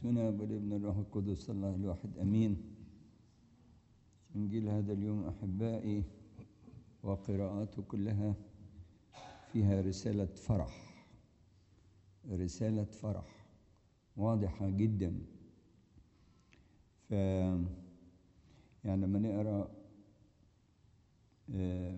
بسم الله والابن الروح القدس الله الواحد امين انجيل هذا اليوم احبائي وقراءاته كلها فيها رساله فرح رساله فرح واضحه جدا ف يعني لما نقرا آه،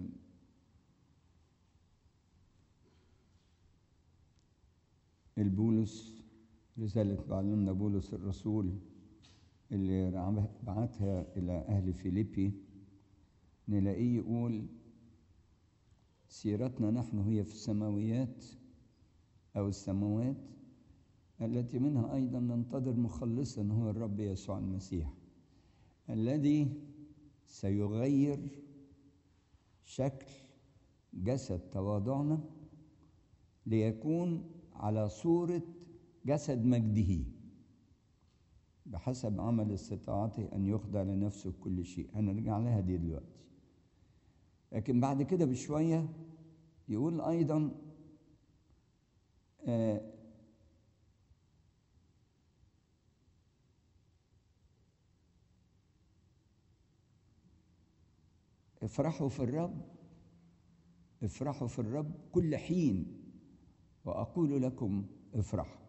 البولس رسالة معلمنا بولس الرسول اللي بعتها إلى أهل فيليبي نلاقيه يقول سيرتنا نحن هي في السماويات أو السماوات التي منها أيضا ننتظر مخلصا هو الرب يسوع المسيح الذي سيغير شكل جسد تواضعنا ليكون على صورة جسد مجده بحسب عمل استطاعته أن يخضع لنفسه كل شيء هنرجع لها دي دلوقتي لكن بعد كده بشوية يقول أيضا آه افرحوا في الرب افرحوا في الرب كل حين وأقول لكم افرحوا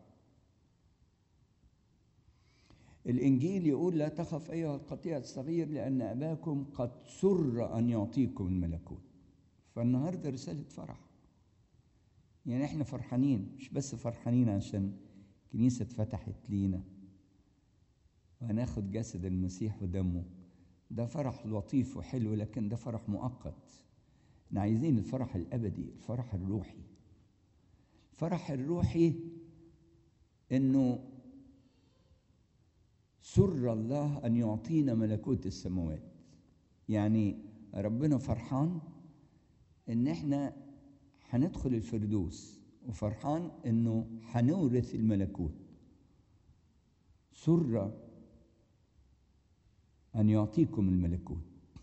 الإنجيل يقول لا تخف أيها القطيع الصغير لأن أباكم قد سر أن يعطيكم الملكوت فالنهاردة رسالة فرح يعني احنا فرحانين مش بس فرحانين عشان كنيسة اتفتحت لينا وهناخد جسد المسيح ودمه ده فرح لطيف وحلو لكن ده فرح مؤقت احنا عايزين الفرح الأبدي الفرح الروحي الفرح الروحي انه سر الله ان يعطينا ملكوت السماوات يعني ربنا فرحان ان احنا هندخل الفردوس وفرحان انه هنورث الملكوت سر ان يعطيكم الملكوت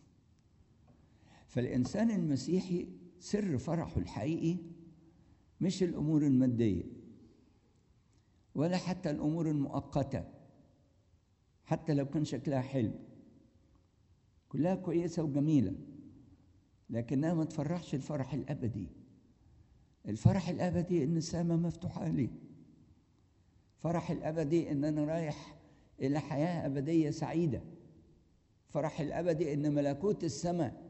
فالانسان المسيحي سر فرحه الحقيقي مش الامور الماديه ولا حتى الامور المؤقته حتى لو كان شكلها حلو كلها كويسه وجميله لكنها ما تفرحش الفرح الابدي الفرح الابدي ان السماء مفتوحه لي الفرح الابدي ان انا رايح الى حياه ابديه سعيده الفرح الابدي ان ملكوت السماء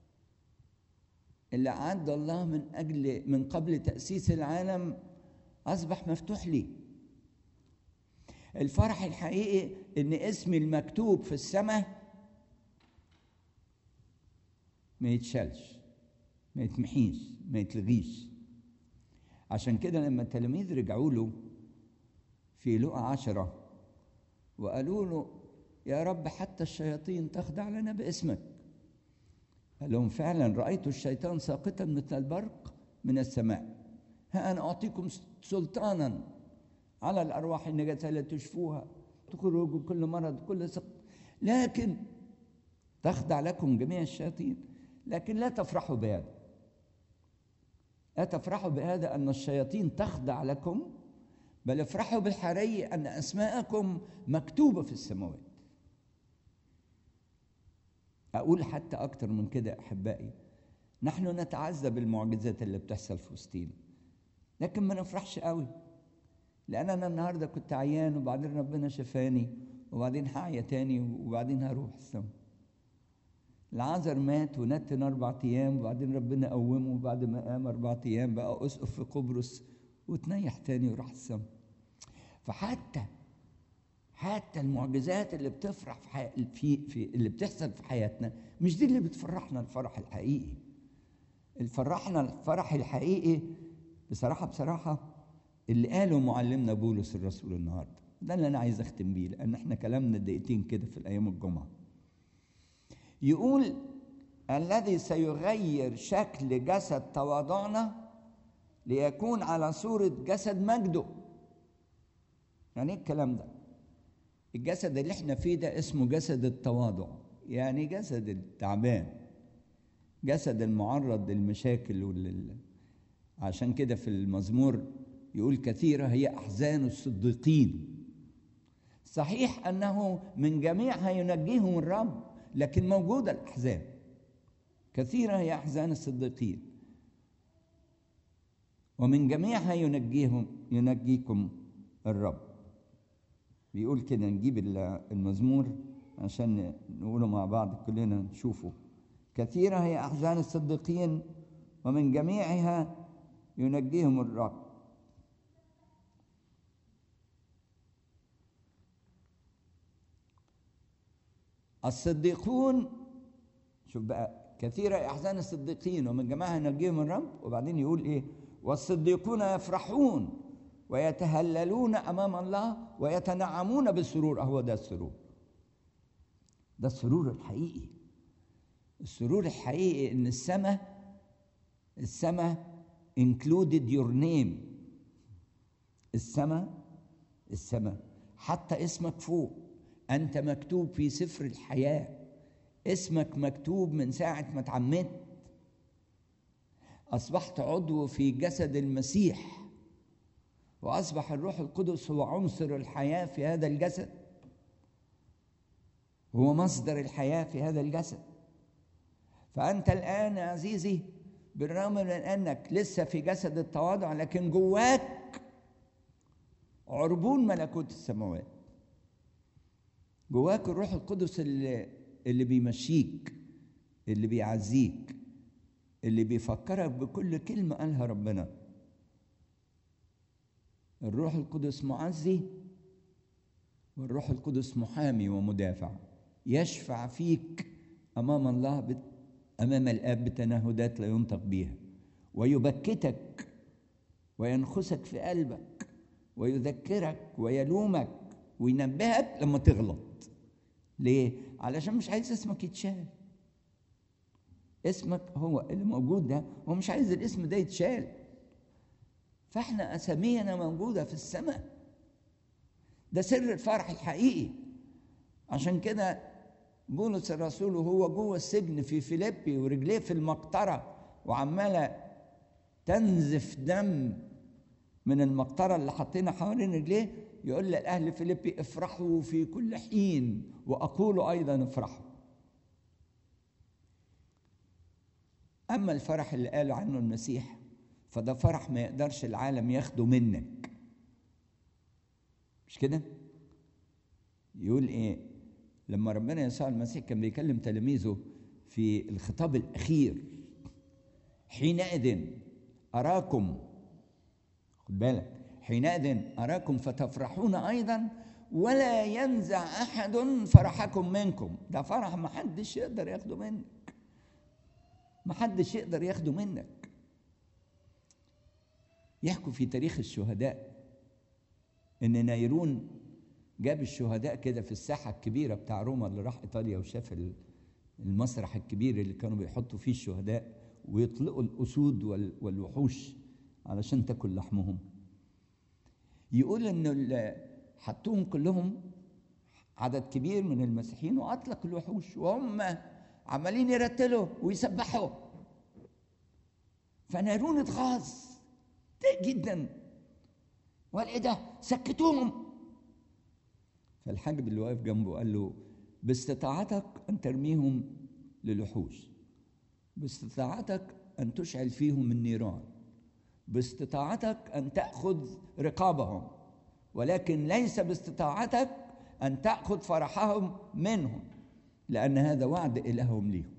اللي أعد الله من أجل من قبل تأسيس العالم أصبح مفتوح لي الفرح الحقيقي إن اسمي المكتوب في السماء ما يتشالش ما يتمحيش ما يتلغيش عشان كده لما التلاميذ رجعوا له في لقا عشرة وقالوا له يا رب حتى الشياطين تخضع لنا باسمك قال لهم فعلا رأيت الشيطان ساقطا مثل البرق من السماء ها أنا أعطيكم سلطانا على الأرواح النجاسة التي تشفوها تخرجوا كل مرض كل سقط لكن تخضع لكم جميع الشياطين لكن لا تفرحوا بهذا لا تفرحوا بهذا أن الشياطين تخضع لكم بل افرحوا بالحري أن أسماءكم مكتوبة في السماوات أقول حتى أكتر من كده أحبائي نحن نتعزى بالمعجزات اللي بتحصل في وسطينا لكن ما نفرحش قوي لأن أنا النهاردة كنت عيان وبعدين ربنا شفاني وبعدين هعيا تاني وبعدين هروح السما العازر مات ونتن أربع أيام وبعدين ربنا قومه وبعد ما قام أربع أيام بقى أسقف في قبرص وتنيح تاني وراح السما فحتى حتى المعجزات اللي بتفرح في, حي... في في اللي بتحصل في حياتنا مش دي اللي بتفرحنا الفرح الحقيقي الفرحنا الفرح الحقيقي بصراحة بصراحة اللي قاله معلمنا بولس الرسول النهارده ده اللي انا عايز اختم بيه لان احنا كلامنا دقيقتين كده في الايام الجمعه يقول الذي سيغير شكل جسد تواضعنا ليكون على صورة جسد مجده يعني ايه الكلام ده الجسد اللي احنا فيه ده اسمه جسد التواضع يعني جسد التعبان جسد المعرض للمشاكل ولل... عشان كده في المزمور يقول كثيرة هي أحزان الصديقين صحيح انه من جميعها ينجيهم الرب لكن موجوده الاحزان كثيره هي احزان الصديقين ومن جميعها ينجيهم ينجيكم الرب بيقول كده نجيب المزمور عشان نقوله مع بعض كلنا نشوفه كثيرة هي أحزان الصديقين ومن جميعها ينجيهم الرب الصديقون شوف بقى كثيرة أحزان الصديقين ومن جماعها ينجيهم الرب وبعدين يقول إيه والصديقون يفرحون ويتهللون أمام الله ويتنعمون بالسرور أهو ده السرور ده السرور الحقيقي السرور الحقيقي إن السماء السماء included your name السماء السماء حتى اسمك فوق أنت مكتوب في سفر الحياة اسمك مكتوب من ساعة ما اتعمدت أصبحت عضو في جسد المسيح وأصبح الروح القدس هو عنصر الحياة في هذا الجسد هو مصدر الحياة في هذا الجسد فأنت الآن يا عزيزي بالرغم من أنك لسه في جسد التواضع لكن جواك عربون ملكوت السماوات جواك الروح القدس اللي اللي بيمشيك اللي بيعزيك اللي بيفكرك بكل كلمة قالها ربنا الروح القدس معزي والروح القدس محامي ومدافع يشفع فيك أمام الله بت... أمام الآب بتنهدات لا ينطق بها ويبكتك وينخسك في قلبك ويذكرك ويلومك وينبهك لما تغلط ليه؟ علشان مش عايز اسمك يتشال اسمك هو اللي موجود ده هو مش عايز الاسم ده يتشال فاحنا اسامينا موجوده في السماء ده سر الفرح الحقيقي عشان كده بولس الرسول وهو جوه السجن في فيليبي ورجليه في المقطره وعماله تنزف دم من المقطره اللي حاطينها حوالين رجليه يقول لأهل فيليبي افرحوا في كل حين وأقول أيضا افرحوا أما الفرح اللي قال عنه المسيح فده فرح ما يقدرش العالم ياخده منك مش كده يقول ايه لما ربنا يسوع المسيح كان بيكلم تلاميذه في الخطاب الاخير حينئذ اراكم خد بالك حينئذ اراكم فتفرحون ايضا ولا ينزع احد فرحكم منكم ده فرح ما حدش يقدر ياخده منك ما حدش يقدر ياخده منك يحكوا في تاريخ الشهداء ان نيرون جاب الشهداء كده في الساحه الكبيره بتاع روما اللي راح ايطاليا وشاف المسرح الكبير اللي كانوا بيحطوا فيه الشهداء ويطلقوا الاسود والوحوش علشان تاكل لحمهم يقول ان حطوهم كلهم عدد كبير من المسيحيين واطلق الوحوش وهم عمالين يرتلوا ويسبحوا فنيرون اتغاظ جدا وقال ايه ده سكتوهم فالحاجب اللي واقف جنبه قال له باستطاعتك ان ترميهم للوحوش باستطاعتك ان تشعل فيهم النيران باستطاعتك ان تاخذ رقابهم ولكن ليس باستطاعتك ان تاخذ فرحهم منهم لان هذا وعد الههم ليهم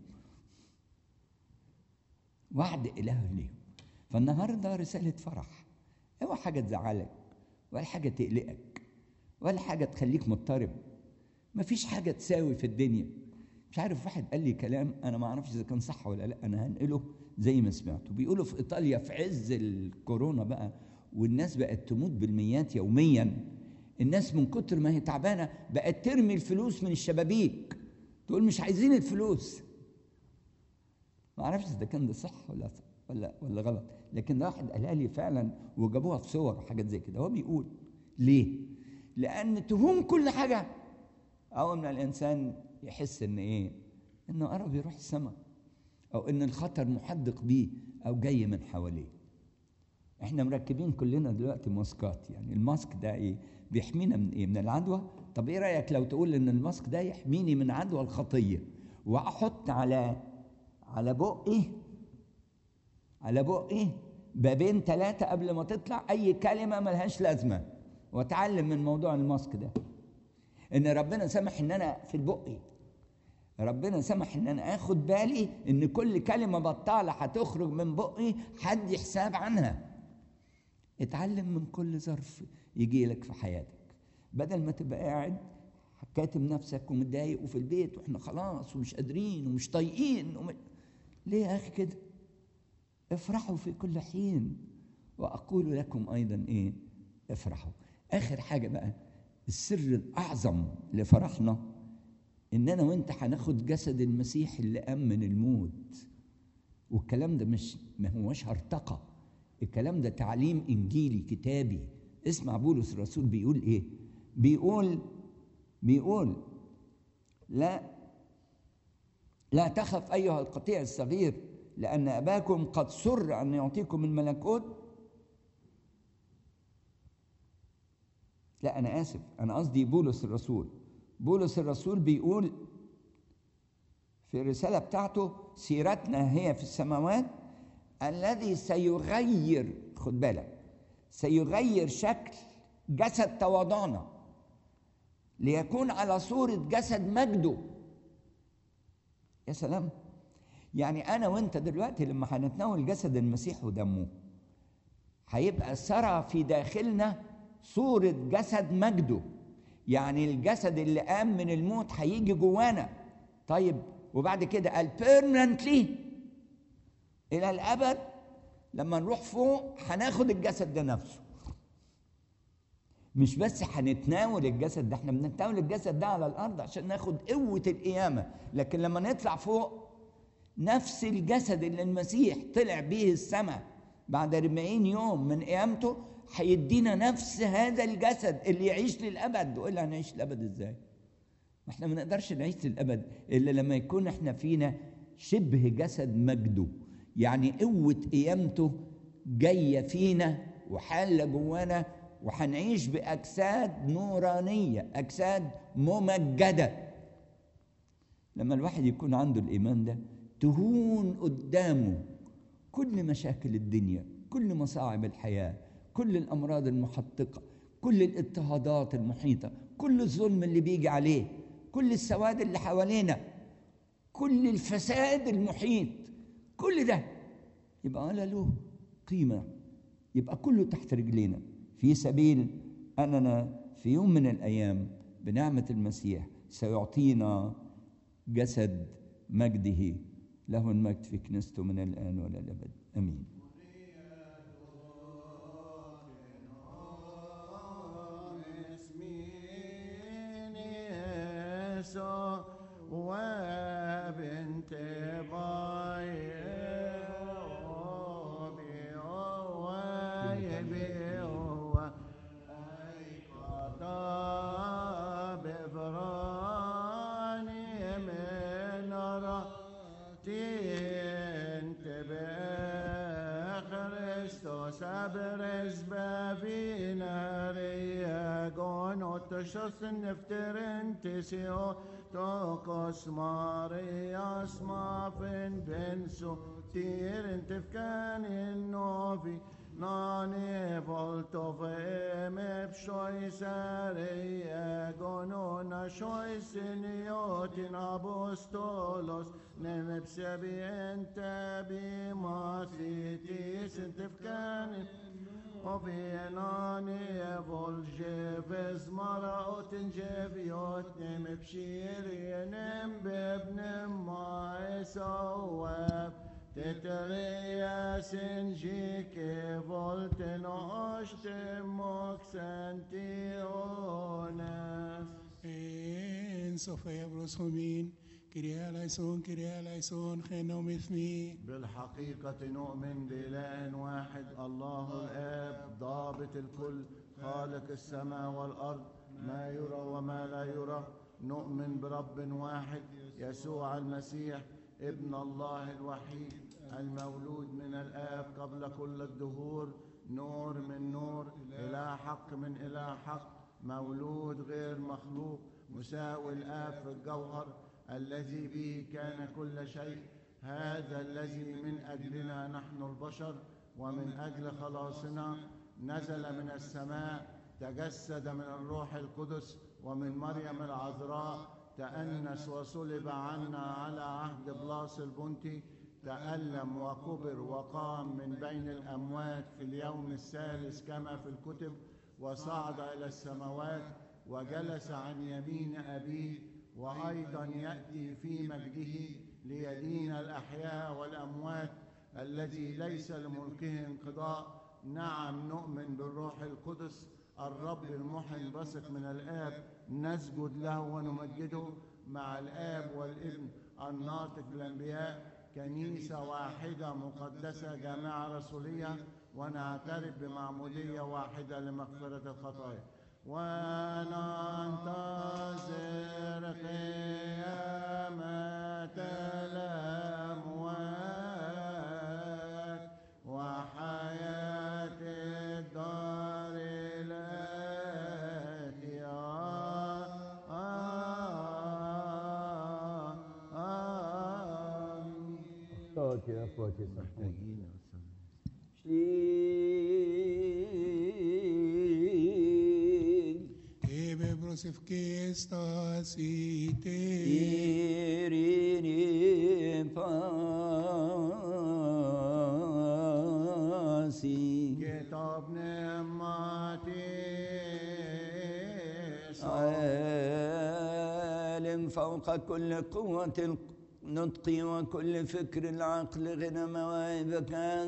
وعد اله ليهم فالنهارده رساله فرح اوعى حاجه تزعلك ولا حاجه تقلقك ولا حاجه تخليك مضطرب مفيش حاجه تساوي في الدنيا مش عارف واحد قال لي كلام انا ما اعرفش اذا كان صح ولا لا انا هنقله زي ما سمعته بيقولوا في ايطاليا في عز الكورونا بقى والناس بقت تموت بالميات يوميا الناس من كتر ما هي تعبانه بقت ترمي الفلوس من الشبابيك تقول مش عايزين الفلوس ما اعرفش اذا كان ده صح ولا ولا ولا غلط لكن ده واحد قالها لي فعلا وجابوها في صور وحاجات زي كده هو بيقول ليه لان تهون كل حاجه اول ما الانسان يحس ان ايه انه قرب يروح السماء او ان الخطر محدق بيه او جاي من حواليه احنا مركبين كلنا دلوقتي ماسكات يعني الماسك ده ايه بيحمينا من ايه من العدوى طب ايه رايك لو تقول ان الماسك ده يحميني من عدوى الخطيه واحط على على بقي على بقي بابين ثلاثه قبل ما تطلع اي كلمه ملهاش لازمه واتعلم من موضوع الماسك ده ان ربنا سمح ان انا في البقي ربنا سمح ان انا اخد بالي ان كل كلمه بطاله هتخرج من بقي حد حساب عنها اتعلم من كل ظرف يجي لك في حياتك بدل ما تبقى قاعد كاتم نفسك ومتضايق وفي البيت واحنا خلاص ومش قادرين ومش طايقين وم... ليه يا اخي كده افرحوا في كل حين واقول لكم ايضا ايه افرحوا اخر حاجه بقى السر الاعظم لفرحنا ان انا وانت هناخد جسد المسيح اللي قام من الموت والكلام ده مش ما هوش هرطقه الكلام ده تعليم انجيلي كتابي اسمع بولس الرسول بيقول ايه بيقول بيقول لا لا تخف ايها القطيع الصغير لان اباكم قد سر ان يعطيكم الملكوت لا انا اسف انا قصدي بولس الرسول بولس الرسول بيقول في الرساله بتاعته سيرتنا هي في السماوات الذي سيغير خد بالك سيغير شكل جسد تواضعنا ليكون على صورة جسد مجده يا سلام يعني أنا وأنت دلوقتي لما هنتناول جسد المسيح ودمه هيبقى سرى في داخلنا صورة جسد مجده يعني الجسد اللي قام من الموت هيجي جوانا طيب وبعد كده قال permanently إلى الأبد لما نروح فوق هناخد الجسد ده نفسه مش بس هنتناول الجسد ده احنا بنتناول الجسد ده على الارض عشان ناخد قوه القيامه لكن لما نطلع فوق نفس الجسد اللي المسيح طلع بيه السماء بعد 40 يوم من قيامته هيدينا نفس هذا الجسد اللي يعيش للابد والا هنعيش للابد ازاي؟ ما احنا ما نقدرش نعيش للابد الا لما يكون احنا فينا شبه جسد مجده يعني قوه قيامته جايه فينا وحاله جوانا وهنعيش باجساد نورانيه اجساد ممجده لما الواحد يكون عنده الايمان ده تهون قدامه كل مشاكل الدنيا كل مصاعب الحياه كل الامراض المحطقه كل الاضطهادات المحيطه كل الظلم اللي بيجي عليه كل السواد اللي حوالينا كل الفساد المحيط كل ده يبقى ولا له قيمه يبقى كله تحت رجلينا في سبيل اننا في يوم من الايام بنعمه المسيح سيعطينا جسد مجده له المجد في كنيسته من الان والى الابد امين وبنت باي Sabres bavina ria gono tshos nefterin tisio tokos marias mafin benso tirin tifkan in novi nani volto veme pshoi saria gono na shoi siniotin apostolos نم بسبي انت بماسيتيس انت فكان وبيناني فولجيفز مرأة جيفيوت نم بشيري نم بابن ما يسواب تتريا سنجيك فولتن عشت مكسنتيونس En Sofia Broshomin, Kyria Laison, Kyria Laison, Genom Ithmi. بالحقيقة نؤمن بإله واحد الله الآب ضابط الكل خالق السماء والأرض ما يرى وما لا يرى نؤمن برب واحد يسوع المسيح ابن الله الوحيد المولود من الآب قبل كل الدهور نور من نور إله حق من إله حق مولود غير مخلوق مساوي الآب في الجوهر الذي به كان كل شيء هذا الذي من أجلنا نحن البشر ومن أجل خلاصنا نزل من السماء تجسد من الروح القدس ومن مريم العذراء تأنس وصلب عنا على عهد بلاس البنطي تألم وكبر وقام من بين الأموات في اليوم الثالث كما في الكتب وصعد إلى السماوات وجلس عن يمين أبيه وأيضا يأتي في مجده ليدين الأحياء والأموات الذي ليس لملكه انقضاء نعم نؤمن بالروح القدس الرب المحن بثق من الآب نسجد له ونمجده مع الآب والابن الناطق بالأنبياء كنيسة واحدة مقدسة جامعة رسولية ونعترف بمعمودية واحدة لمغفرة الخطايا وننتظر قيامة الأموات وحياة الدار الآتية آمين صوت يا اخوتي صحونا شليل Ebe brosefkestas ite. إيريني فاسي كتاب نعمتي عالم فوق كل قوة النطق وكل فكر العقل غنى مواهبك يا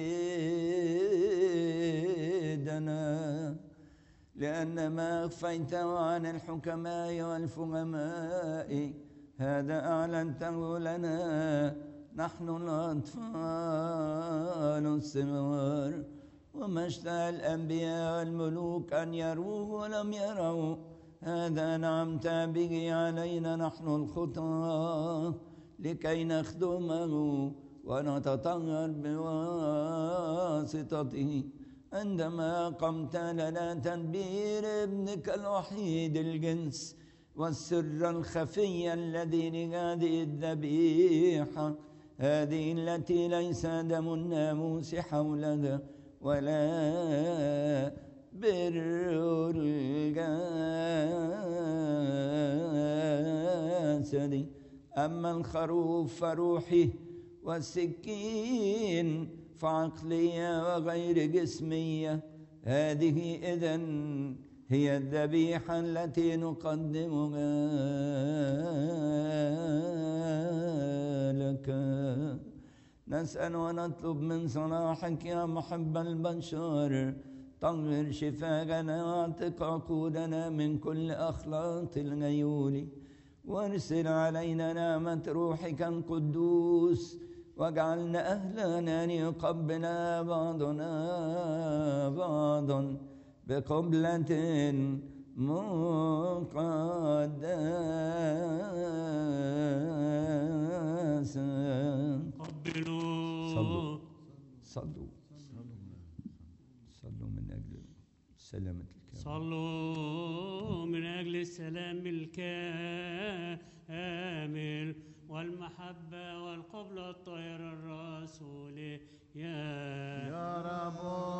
سيدنا لأن ما أخفيته عن الحكماء والفهماء هذا أعلنته لنا نحن الأطفال الصغار وما اشتهى الأنبياء والملوك أن يروه ولم يروا هذا نعمت به علينا نحن الخطاة لكي نخدمه ونتطهر بواسطته عندما قمت لنا تدبير ابنك الوحيد الجنس والسر الخفي الذي لهذه الذبيحة هذه التي ليس دم الناموس حولها ولا بر الجسد أما الخروف فروحي والسكين فعقلية وغير جسمية هذه إذن هي الذبيحة التي نقدمها لك نسأل ونطلب من صلاحك يا محب البشر طهر شفاءنا واعتق عقولنا من كل أخلاط الغيول وارسل علينا نعمة روحك القدوس واجعلنا أهلا أن يقبل بعضنا بعضا بقبلة مقدسة قبلوا صلوا صلوا صلوا من أجل سلامة الكامل صلوا من أجل السلام الكامل والمحبة والقبلة الطاهرة الرسولية يا رب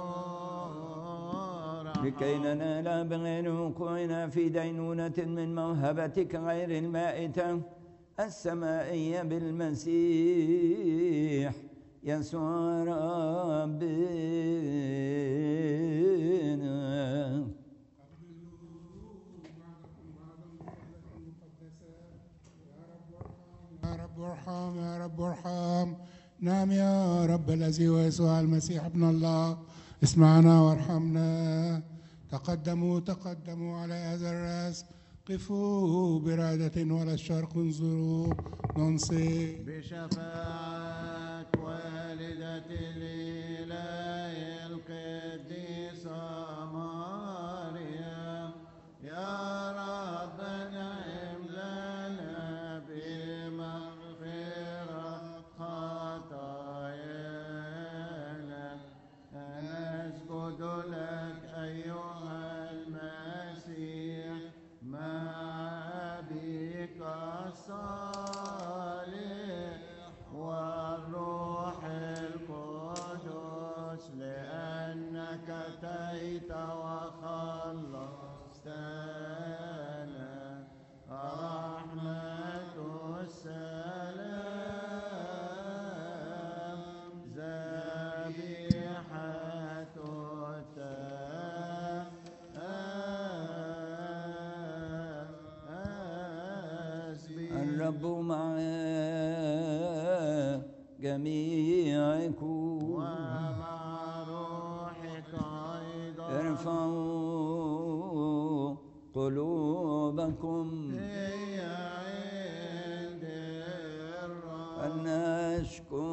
لكي ننال بغير وقوعنا في دينونة من موهبتك غير المائتة السمائية بالمسيح يسوع ربنا يا رب ارحم يا رب ارحم نعم يا رب الذي هو يسوع المسيح ابن الله اسمعنا وارحمنا تقدموا تقدموا على هذا الراس قفوا برادة ولا الشرق انظروا ننصي بشفاعة والدة الإله القديسة مريم يا رب نعم لنا بمغفرة خطايانا نسجد لك أيها المسيح الرب مع جميعكم ومع روحك أيضا ارفعوا قلوبكم هي عند الرب أن نشكر